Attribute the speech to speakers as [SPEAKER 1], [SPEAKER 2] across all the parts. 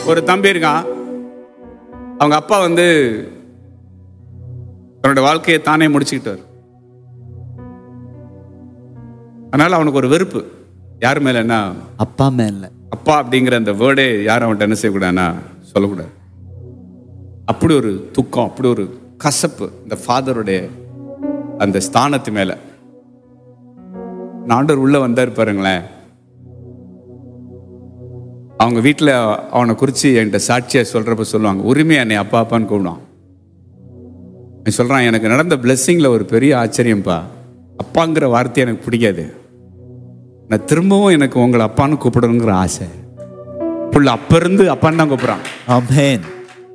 [SPEAKER 1] ஒரு தம்பி இருக்கான் அவங்க அப்பா வந்து தன்னோட வாழ்க்கையை தானே முடிச்சுக்கிட்டார் அதனால அவனுக்கு ஒரு வெறுப்பு யார் மேல என்ன
[SPEAKER 2] அப்பா மேல
[SPEAKER 1] அப்பா அப்படிங்கிற அந்த வேர்டே யாரும் அவன்கிட்ட என்ன செய்யக்கூடாதுன்னா சொல்லக்கூடாது அப்படி ஒரு துக்கம் அப்படி ஒரு கசப்பு இந்த ஃபாதருடைய அந்த ஸ்தானத்து மேல நாண்டர் உள்ள வந்தார் பாருங்களேன் அவங்க வீட்டில் அவனை குறித்து என்கிட்ட சாட்சியா சொல்றப்ப சொல்லுவாங்க உரிமையா என்னை அப்பா அப்பான்னு கூப்பிடுவான் நீ சொல்றான் எனக்கு நடந்த பிளெஸ்ஸிங்ல ஒரு பெரிய ஆச்சரியம்ப்பா அப்பாங்கிற வார்த்தை எனக்கு பிடிக்காது நான் திரும்பவும் எனக்கு உங்களை அப்பான்னு கூப்பிடணுங்கிற ஆசை புள்ள அப்ப இருந்து அப்பான்னு தான் கூப்பிடுறான்
[SPEAKER 2] ஆமென்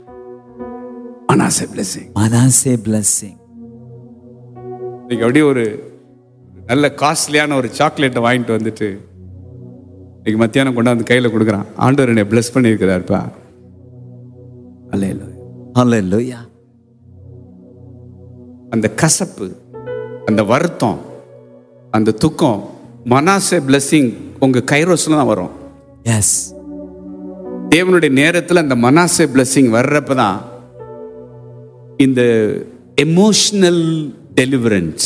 [SPEAKER 1] அனாசை பிளெஸிங்
[SPEAKER 2] மனாசே blessing
[SPEAKER 1] இன்னைக்கு அப்படியே ஒரு நல்ல காஸ்ட்லியான ஒரு சாக்லேட்டை வாங்கிட்டு வந்துட்டு இன்னைக்கு மத்தியானம் கொண்டாந்து கையில் கொடுக்குறான் ஆண்டவர் என்னை பிளஸ் பண்ணியிருக்கிறாருப்பா அல்ல
[SPEAKER 2] ஹalleluya
[SPEAKER 1] அந்த கசப்பு அந்த வருத்தம் அந்த துக்கம் மனாசே பிளெஸ்ஸிங் உங்க கைரோஸ்ல தான் வரும்
[SPEAKER 2] எஸ்
[SPEAKER 1] தேவனுடைய நேரத்தில் அந்த மனாசே பிளெஸ்ஸிங் வர்றப்ப தான் இந்த எமோஷனல் டெலிவரன்ஸ்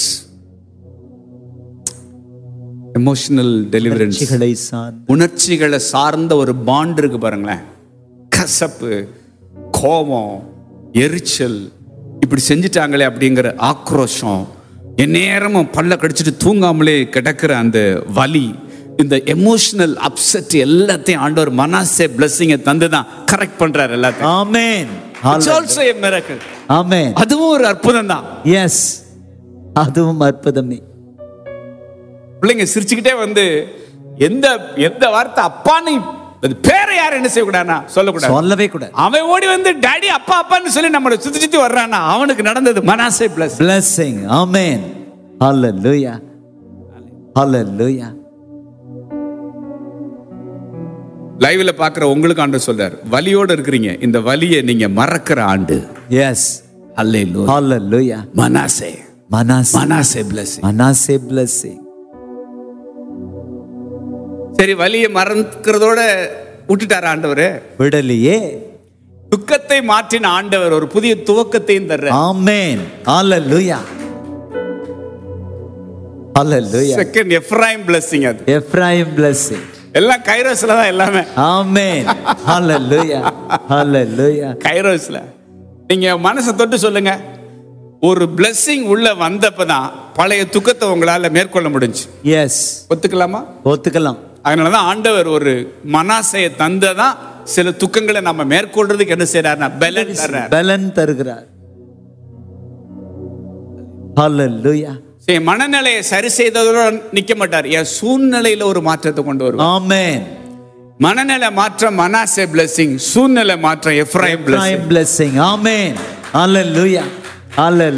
[SPEAKER 1] எமோஷனல் டெலிவரன்ஸ்
[SPEAKER 2] உணர்ச்சிகளை சார்ந்து
[SPEAKER 1] உணர்ச்சிகளை சார்ந்த ஒரு பாண்ட் இருக்கு பாருங்களேன் கசப்பு கோபம் எரிச்சல் இப்படி செஞ்சிட்டாங்களே அப்படிங்கிற ஆக்ரோஷம் எந்நேரமும் பல்ல கடிச்சிட்டு தூங்காமலே கிடக்கிற அந்த வலி இந்த எமோஷனல் அப்செட் எல்லாத்தையும் ஆண்டவர் மனாசே பிளஸ்ஸிங்கை தந்து தான் கரெக்ட் பண்றாரு எல்லாத்தையும்
[SPEAKER 2] ஆமென்
[SPEAKER 1] It's also a miracle.
[SPEAKER 2] ஆமென்
[SPEAKER 1] அதுவும் ஒரு அற்புதம் தான்
[SPEAKER 2] எஸ் அதுவும் அற்புதமே
[SPEAKER 1] பிள்ளைங்க சிரிச்சுக்கிட்டே வந்து எந்த எந்த வார்த்தை அப்பான்னு அது பேரை யாரும் என்ன செய்யக்கூடாதுன்னா சொல்லக்கூடாது
[SPEAKER 2] சொல்லவே கூடாது
[SPEAKER 1] அவன் ஓடி வந்து டாடி அப்பா அப்பான்னு சொல்லி நம்மளை சுத்தி சுத்தி வர்றானா அவனுக்கு நடந்தது மனாசே பிளஸ்
[SPEAKER 2] blessing ஆமென் ஹalleluya ஹalleluya
[SPEAKER 1] லைவ்ல பாக்குற உங்களுக்கு ஆண்டு சொல்றாரு வலியோட இருக்கிறீங்க இந்த வலியை நீங்க மறக்கிற ஆண்டு
[SPEAKER 2] எஸ்
[SPEAKER 1] அல்லேலூயா
[SPEAKER 2] ஹalleluya
[SPEAKER 1] Manasseh
[SPEAKER 2] Manasseh
[SPEAKER 1] Manasseh bless
[SPEAKER 2] Manasseh blessing
[SPEAKER 1] சரி வலியை மறக்கிறதோட விட்டுட்டார் ஆண்டவர்
[SPEAKER 2] விடலையே
[SPEAKER 1] துக்கத்தை மாற்றின ஆண்டவர் ஒரு புதிய துவக்கத்தையும் தர்ற
[SPEAKER 2] ஆமென் ஹalleluya ஹalleluya
[SPEAKER 1] செகண்ட் எஃப்ராயிம் பிளஸிங் அது
[SPEAKER 2] எப்ராயிம் blessing
[SPEAKER 1] எல்லாம் கைரோஸ்ல தான் எல்லாமே
[SPEAKER 2] ஆமென் ஹalleluya ஹalleluya
[SPEAKER 1] கைரோஸ்ல நீங்க மனசை தொட்டு சொல்லுங்க ஒரு பிளெஸ்ஸிங் உள்ள வந்தப்பதான் பழைய துக்கத்தை உங்களால மேற்கொள்ள முடிஞ்சு
[SPEAKER 2] எஸ்
[SPEAKER 1] ஒத்துக்கலாமா
[SPEAKER 2] ஒத்துக்கலாம்
[SPEAKER 1] அதனாலதான் ஆண்டவர் ஒரு மனாசையை தந்ததான் சில துக்கங்களை நம்ம மேற்கொள்றதுக்கு என்ன செய்யறாருன்னா பலன் தர்றார்
[SPEAKER 2] பலன் தருகிறார் ஹalleluya
[SPEAKER 1] சரி மனநிலையை சரி செய்ததோட நிக்க மாட்டார் என் சூழ்நிலையில ஒரு மாற்றத்தை கொண்டு வருவார்
[SPEAKER 2] ஆமென்
[SPEAKER 1] மனநிலை மாற்றம் மனாசே பிளெஸிங் சூழ்நிலை மாற்றம் எஃப்ராயிம் பிளெஸிங்
[SPEAKER 2] blessing ஆமென் ஹalleluya ஹalleluya